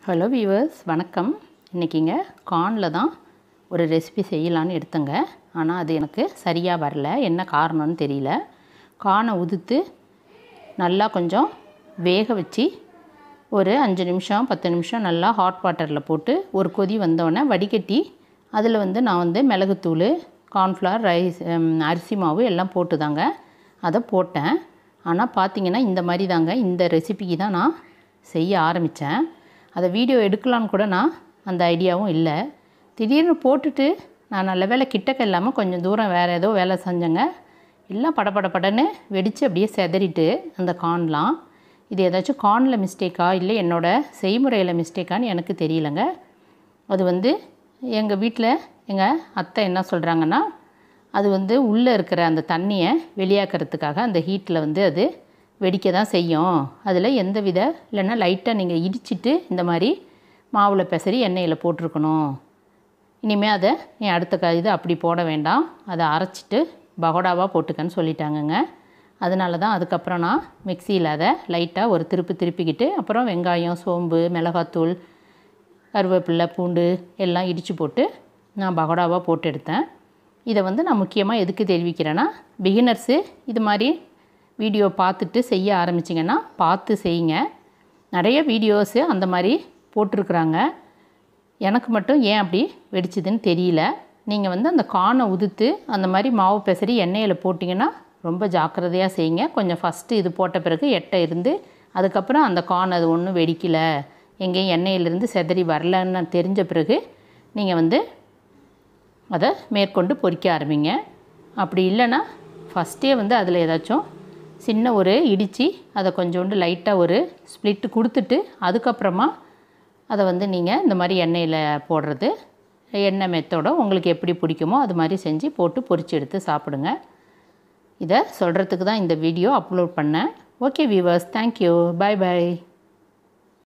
hello viewers வணக்கம் இன்றைக்கிங்க கார்னில் தான் ஒரு ரெசிபி செய்யலான்னு எடுத்தேங்க ஆனால் அது எனக்கு சரியாக வரல என்ன காரணம்னு தெரியல கார்னை உதுத்து நல்லா கொஞ்சம் வேக வச்சு ஒரு அஞ்சு நிமிஷம் பத்து நிமிஷம் நல்லா ஹாட் வாட்டரில் போட்டு ஒரு கொதி வந்தோடனே வடிகட்டி அதில் வந்து நான் வந்து மிளகுத்தூள் கார்ன்ஃப்ளவர் ரைஸ் ஹம், அரிசி மாவு எல்லாம் போட்டு தாங்க அதை போட்டேன் ஆனால் பார்த்தீங்கன்னா இந்த மாதிரி தாங்க இந்த ரெசிபிக்கு தான் நான் செய்ய ஆரம்பித்தேன் அதை வீடியோ எடுக்கலான்னு கூட நான் அந்த ஐடியாவும் இல்லை திடீர்னு போட்டுட்டு நான் நல்ல வேலை கிட்டக்க இல்லாமல் கொஞ்சம் தூரம் வேறு ஏதோ வேலை செஞ்சேங்க எல்லாம் படபட படன்னு வெடித்து அப்படியே செதறிட்டு அந்த கார்ன்லாம் இது ஏதாச்சும் கார்னில் மிஸ்டேக்கா இல்லை என்னோடய செய்முறையில் மிஸ்டேக்கான்னு எனக்கு தெரியலங்க அது வந்து எங்கள் வீட்டில் எங்கள் அத்தை என்ன சொல்கிறாங்கன்னா அது வந்து உள்ளே இருக்கிற அந்த தண்ணியை வெளியாக்கிறதுக்காக அந்த ஹீட்டில் வந்து அது வெடிக்க தான் செய்யும் அதில் எந்த வித இல்லைன்னா லைட்டாக நீங்கள் இடிச்சிட்டு இந்த மாதிரி மாவில் பெசரி எண்ணெயில் போட்டிருக்கணும் இனிமேல் அதை என் அடுத்த க இது அப்படி போட வேண்டாம் அதை அரைச்சிட்டு பகோடாவாக போட்டுக்கன்னு சொல்லிட்டாங்கங்க அதனால தான் அதுக்கப்புறம் நான் மிக்சியில் அதை லைட்டாக ஒரு திருப்பி திருப்பிக்கிட்டு அப்புறம் வெங்காயம் சோம்பு மிளகாத்தூள் கருவேப்பிலை பூண்டு எல்லாம் இடித்து போட்டு நான் பகோடாவாக போட்டு எடுத்தேன் இதை வந்து நான் முக்கியமாக எதுக்கு தெரிவிக்கிறேன்னா பிகினர்ஸு இது மாதிரி வீடியோ பார்த்துட்டு செய்ய ஆரம்பிச்சிங்கன்னா பார்த்து செய்யுங்க நிறைய வீடியோஸு அந்த மாதிரி போட்டிருக்குறாங்க எனக்கு மட்டும் ஏன் அப்படி வெடிச்சதுன்னு தெரியல நீங்கள் வந்து அந்த கானை உதுத்து அந்த மாதிரி மாவு பெசரி எண்ணெயில் போட்டிங்கன்னா ரொம்ப ஜாக்கிரதையாக செய்யுங்க கொஞ்சம் ஃபஸ்ட்டு இது போட்ட பிறகு எட்டை இருந்து அதுக்கப்புறம் அந்த கான் அது ஒன்றும் வெடிக்கலை எங்கேயும் எண்ணெயிலிருந்து செதறி வரலன்னு தெரிஞ்ச பிறகு நீங்கள் வந்து அதை மேற்கொண்டு பொரிக்க ஆரம்பிங்க அப்படி இல்லைன்னா ஃபஸ்ட்டே வந்து அதில் ஏதாச்சும் சின்ன ஒரு இடித்து அதை கொஞ்சோண்டு லைட்டாக ஒரு ஸ்ப்ளிட்டு கொடுத்துட்டு அதுக்கப்புறமா அதை வந்து நீங்கள் இந்த மாதிரி எண்ணெயில் போடுறது எண்ணெய் மெத்தோட உங்களுக்கு எப்படி பிடிக்குமோ அது மாதிரி செஞ்சு போட்டு பொரிச்சு எடுத்து சாப்பிடுங்க இதை சொல்கிறதுக்கு தான் இந்த வீடியோ அப்லோட் பண்ணேன் okay viewers thank you bye by